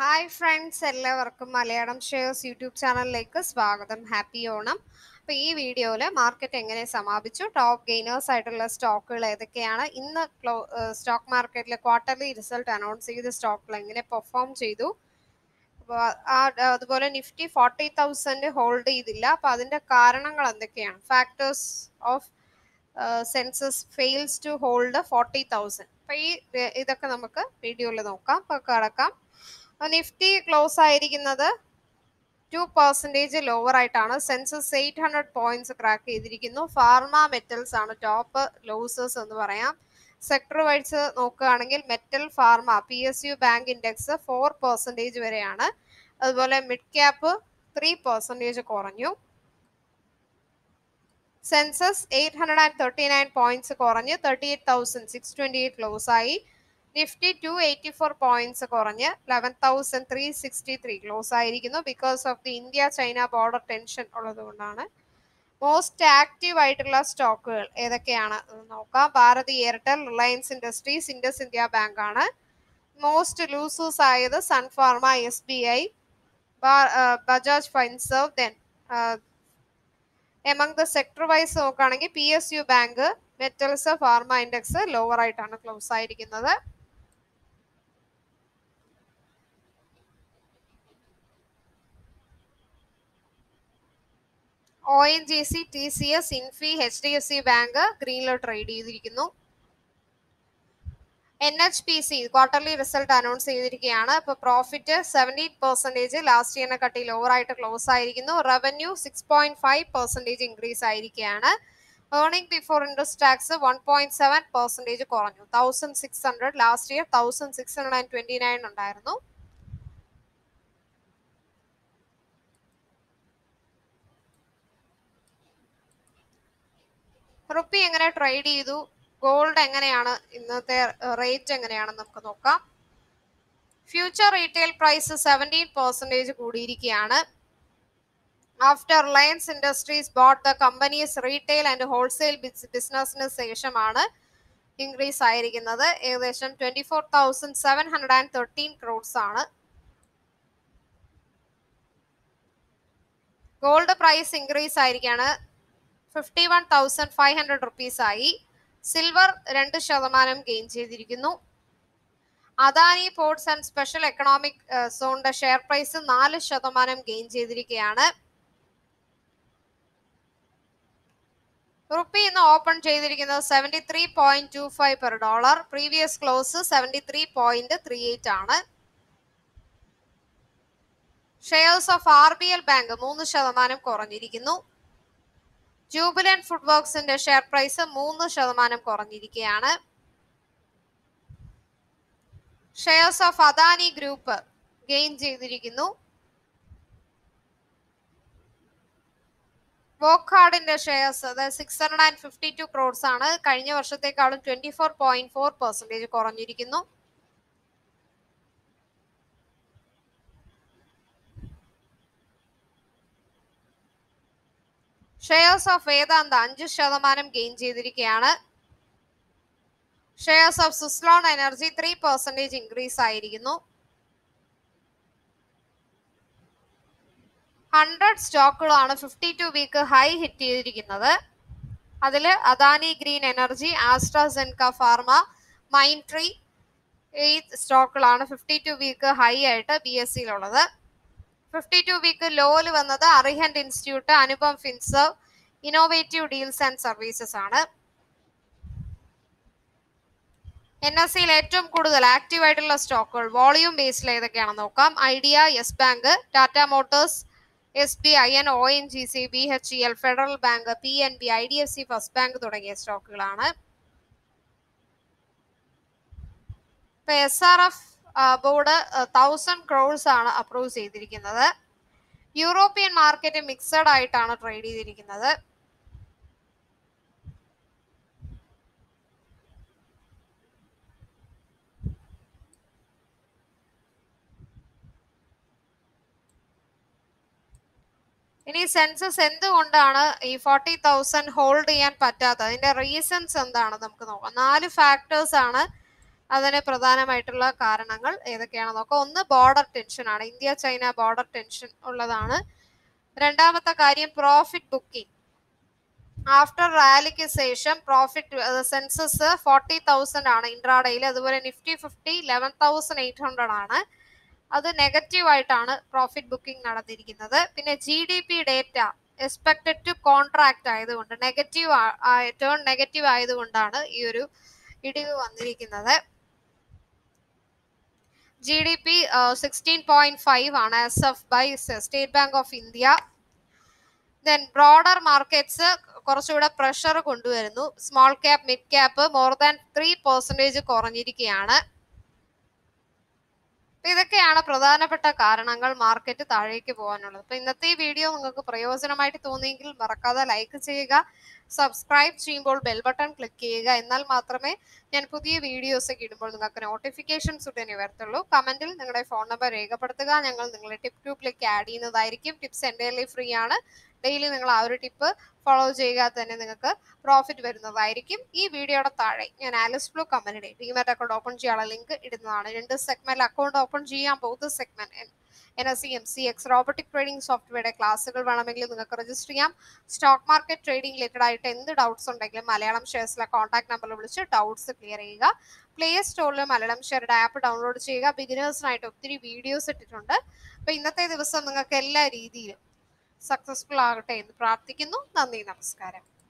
hi friends എല്ലാവർക്കും Malayalam shares YouTube ചാനലിലേക്ക് സ്വാഗതം ഹാപ്പി ഓണം അപ്പോൾ ഈ വീഡിയോയിൽ മാർക്കറ്റ് എങ്ങനെ സമാപിച്ചു ടോപ്പ് ഗെയിനേഴ്സ് ആയിട്ടുള്ള സ്റ്റോക്കുകൾ ഏതൊക്കെയാണ് ഇന്ന് ക്ലോ സ്റ്റോക്ക് മാർക്കറ്റിലെ ക്വാർട്ടർലി റിസൾട്ട് അനൗൺസ് ചെയ്ത സ്റ്റോക്കുകൾ എങ്ങനെ പെർഫോം ചെയ്തു അപ്പോൾ ആ അതുപോലെ നിഫ്റ്റി ഫോർട്ടി തൗസൻഡ് ഹോൾഡ് ചെയ്തില്ല അപ്പോൾ അതിൻ്റെ കാരണങ്ങൾ എന്തൊക്കെയാണ് factors of Sensex fails to hold forty thousand അപ്പോൾ ഈ ഇതൊക്കെ നമുക്ക് വീഡിയോയിൽ നോക്കാം അപ്പോൾ കിടക്കാം നിഫ്റ്റി ക്ലോസ് ആയിരിക്കുന്നത് ടു പെർസെൻറ്റേജ് ലോവർ ആയിട്ടാണ് Sensex eight hundred points crack ചെയ്തിരിക്കുന്നു ഫാർമ മെറ്റൽസ് ആണ് ടോപ്പ് ലോസേഴ്സ് എന്ന് പറയാം സെക്ടർ വൈസ് നോക്കുകയാണെങ്കിൽ metal pharma P S U bank index four percentage വരെയാണ് അതുപോലെ മിഡ് ക്യാപ്പ് ത്രീ പെർസെൻറ്റേജ് കുറഞ്ഞു Sensex eight hundred and thirty nine points കുറഞ്ഞ് thirty eight thousand six twenty eight close ആയി Nifty two eighty four points കുറഞ്ഞ് eleven thousand three sixty three close ആയിരിക്കുന്നു because of the India China border tension ഉള്ളതുകൊണ്ടാണ് most active ആയിട്ടുള്ള സ്റ്റോക്കുകൾ ഏതൊക്കെയാണ് നോക്കാം Bharti Airtel Reliance industries Indus India bank ആണ് മോസ്റ്റ് ലൂസേഴ്സ് ആയത് Sun Pharma S B I Bajaj Finserv then among the sector wise നോക്കുകയാണെങ്കിൽ P S U bank metals pharma index lower ആയിട്ടാണ് ക്ലോസ് ആയിരിക്കുന്നത് O N G C T C S Infy H D F C bank ഗ്രീനിൽ trade ചെയ്തിരിക്കുന്നു N H P C quarterly result announce ചെയ്തിരിക്കുകയാണ് ഇപ്പോൾ profit seventeen percentage last ഇയറിനെ കട്ടി lower ആയിട്ട് close ആയിരിക്കുന്നു revenue six point five percentage increase ആയിരിക്കുകയാണ് earning before interest tax one point seven percentage കുറഞ്ഞു thousand six hundred last year thousand six hundred and twenty nine ഉണ്ടായിരുന്നു rupee എങ്ങനെ trade ചെയ്തു gold എങ്ങനെയാണ് ഇന്നത്തെ റേറ്റ് എങ്ങനെയാണെന്ന് നമുക്ക് നോക്കാം future retail price seventeen percentage കൂടിയിരിക്കുകയാണ് after Reliance industries bought the companies retail and wholesale ബിസിനസ്സിന് ശേഷമാണ് ഇൻക്രീസ് ആയിരിക്കുന്നത് ഏകദേശം twenty four thousand seven hundred and thirteen crores ആണ് ഗോൾഡ് പ്രൈസ് ഇൻക്രീസ് ആയിരിക്കാണ് fifty one thousand five hundred rupees ആയി സിൽവർ രണ്ട് ശതമാനം ഗെയിൻ ചെയ്തിരിക്കുന്നു Adani ports and special economic സോണിന്റെ ഷെയർ പ്രൈസ് നാല് ശതമാനം ഗെയിൻ ചെയ്തിരിക്കുകയാണ് റുപ്പി ഇന്ന് ഓപ്പൺ ചെയ്തിരിക്കുന്നത് seventy three point two five per dollar previous close seventy three point three eight ആണ് shares of R B L bank മൂന്ന് ശതമാനം കുറഞ്ഞിരിക്കുന്നു ജൂബിലൻ ഫുഡ് വർക്സിന്റെ ഷെയർ പ്രൈസ് മൂന്ന് ശതമാനം കുറഞ്ഞിരിക്കുകയാണ് shares of Adani group gain ചെയ്തിരിക്കുന്നു വോക്കാർഡിന്റെ ഷെയർസ് അതായത് six hundred and fifty two crores ആണ് കഴിഞ്ഞ വർഷത്തേക്കാളും twenty four point four percentage കുറഞ്ഞിരിക്കുന്നു ഷെയർസ് ഓഫ് വേദാന്ത അഞ്ച് ശതമാനം ഗെയിൻ ചെയ്തിരിക്കുകയാണ് shares of Suzlon energy three percentage increase ആയിരിക്കുന്നു ഹൺഡ്രഡ് സ്റ്റോക്കുകളാണ് fifty two week high hit ചെയ്തിരിക്കുന്നത് അതിൽ Adani green energy AstraZeneca pharma Mindtree ഈ സ്റ്റോക്കുകളാണ് ഫിഫ്റ്റി ടു വീക്ക് ഹൈ ആയിട്ട് ബി എസ് സിയിലുള്ളത് ഫിഫ്റ്റി ടു വീക്ക് ലോയിൽ വന്നത് Arihant institute Anupam Finserv innovative deals and services ആണ് എൻ എസ് സിയിൽ ഏറ്റവും കൂടുതൽ ആക്റ്റീവ് ആയിട്ടുള്ള സ്റ്റോക്കുകൾ വോളിയൂം ബേസിൽ ഏതൊക്കെയാണെന്ന് നോക്കാം Idea Yes Bank Tata Motors S B I N O N G C B H E L Federal Bank P N B I D F C First Bank തുടങ്ങിയ സ്റ്റോക്കുകളാണ് ഇപ്പൊ S R F board thousand crores ആണ് approve ചെയ്തിരിക്കുന്നത് European market mixed ആയിട്ടാണ് trade ചെയ്തിരിക്കുന്നത് ഇനി census എന്തുകൊണ്ടാണ് ഈ ഫോർട്ടി തൗസൻഡ് ഹോൾഡ് ചെയ്യാൻ പറ്റാത്തത് അതിന്റെ റീസൺസ് എന്താണ് നമുക്ക് നോക്കാം നാല് ഫാക്ടേഴ്സ് ആണ് അതിന് പ്രധാനമായിട്ടുള്ള കാരണങ്ങൾ ഏതൊക്കെയാണെന്ന് നോക്കാം ഒന്ന് ബോർഡർ ടെൻഷൻ ആണ് ഇന്ത്യ ചൈന ബോർഡർ ടെൻഷൻ ഉള്ളതാണ് രണ്ടാമത്തെ കാര്യം പ്രോഫിറ്റ് ബുക്കിംഗ് ആഫ്റ്റർ റാലിക്ക് ശേഷം പ്രോഫിറ്റ് സെൻസസ് ഫോർട്ടി തൗസൻഡ് ആണ് ഇൻട്രാഡേയിൽ അതുപോലെ Nifty fifty eleven thousand eight hundred ആണ് അത് നെഗറ്റീവ് ആയിട്ടാണ് പ്രോഫിറ്റ് ബുക്കിംഗ് നടന്നിരിക്കുന്നത് പിന്നെ G D P data expected to contract ആയതുകൊണ്ട് നെഗറ്റീവ് ടേൺ നെഗറ്റീവ് ആയതുകൊണ്ടാണ് ഈ ഒരു ഇടിവ് വന്നിരിക്കുന്നത് G D P sixteen point five ആണ് S F by state bank of India then broader markets കുറച്ചുകൂടെ പ്രഷർ കൊണ്ടുവരുന്നു small cap mid cap more than three percentage കുറഞ്ഞിരിക്കുകയാണ് അപ്പൊ ഇതൊക്കെയാണ് പ്രധാനപ്പെട്ട കാരണങ്ങൾ മാർക്കറ്റ് താഴേക്ക് പോകാനുള്ളത് അപ്പൊ ഇന്നത്തെ ഈ വീഡിയോ നിങ്ങൾക്ക് പ്രയോജനമായിട്ട് തോന്നിയെങ്കിൽ മറക്കാതെ ലൈക്ക് ചെയ്യുക സബ്സ്ക്രൈബ് ചെയ്യുമ്പോൾ ബെൽ ബട്ടൺ ക്ലിക്ക് ചെയ്യുക എന്നാൽ മാത്രമേ ഞാൻ പുതിയ വീഡിയോസ് ഒക്കെ ഇടുമ്പോൾ നിങ്ങൾക്ക് നോട്ടിഫിക്കേഷൻസ് ഉടനെ വരത്തുള്ളൂ കമന്റിൽ നിങ്ങളുടെ ഫോൺ നമ്പർ രേഖപ്പെടുത്തുക ഞങ്ങൾ നിങ്ങളെ ടിപ്പ് ഗ്രൂപ്പിലേക്ക് ആഡ് ചെയ്യുന്നതായിരിക്കും ടിപ്സ് എൻ്റെ ഫ്രീ ആണ് ഡെയിലി നിങ്ങൾ ആ ഒരു ടിപ്പ് ഫോളോ ചെയ്യുക തന്നെ നിങ്ങൾക്ക് പ്രോഫിറ്റ് വരുന്നതായിരിക്കും ഈ വീഡിയോയുടെ താഴെ ഞാൻ ആലിസ് ബ്ലൂ കമ്പനിയുടെ ഡിമാറ്റ് അക്കൗണ്ട് ഓപ്പൺ ചെയ്യാനുള്ള ലിങ്ക് ഇടുന്നതാണ് രണ്ട് സെഗ്മെന്റ് അക്കൗണ്ട് ഓപ്പൺ ചെയ്യാൻ പോകുന്ന segment N S C M C X robotic trading സോഫ്റ്റ്വെയറുടെ ക്ലാസ്സുകൾ വേണമെങ്കിൽ നിങ്ങൾക്ക് രജിസ്റ്റർ ചെയ്യാം സ്റ്റോക്ക് മാർക്കറ്റ് ട്രേഡിംഗ് റിലേറ്റഡ് ആയിട്ട് എന്ത് ഡൗട്ട്സ് ഉണ്ടെങ്കിലും മലയാളം ഷെയർസിലെ കോൺടാക്ട് നമ്പറിൽ വിളിച്ച് ഡൗട്ട്സ് ക്ലിയർ ചെയ്യുക പ്ലേ സ്റ്റോറിൽ മലയാളം ഷെയറുടെ ആപ്പ് ഡൗൺലോഡ് ചെയ്യുക ബിഗിനേഴ്സിനായിട്ട് ഒത്തിരി വീഡിയോസ് ഇട്ടിട്ടുണ്ട് അപ്പോൾ ഇന്നത്തെ ദിവസം നിങ്ങൾക്ക് എല്ലാ രീതിയിലും സക്സസ്ഫുൾ ആകട്ടെ എന്ന് പ്രാർത്ഥിക്കുന്നു നന്ദി നമസ്കാരം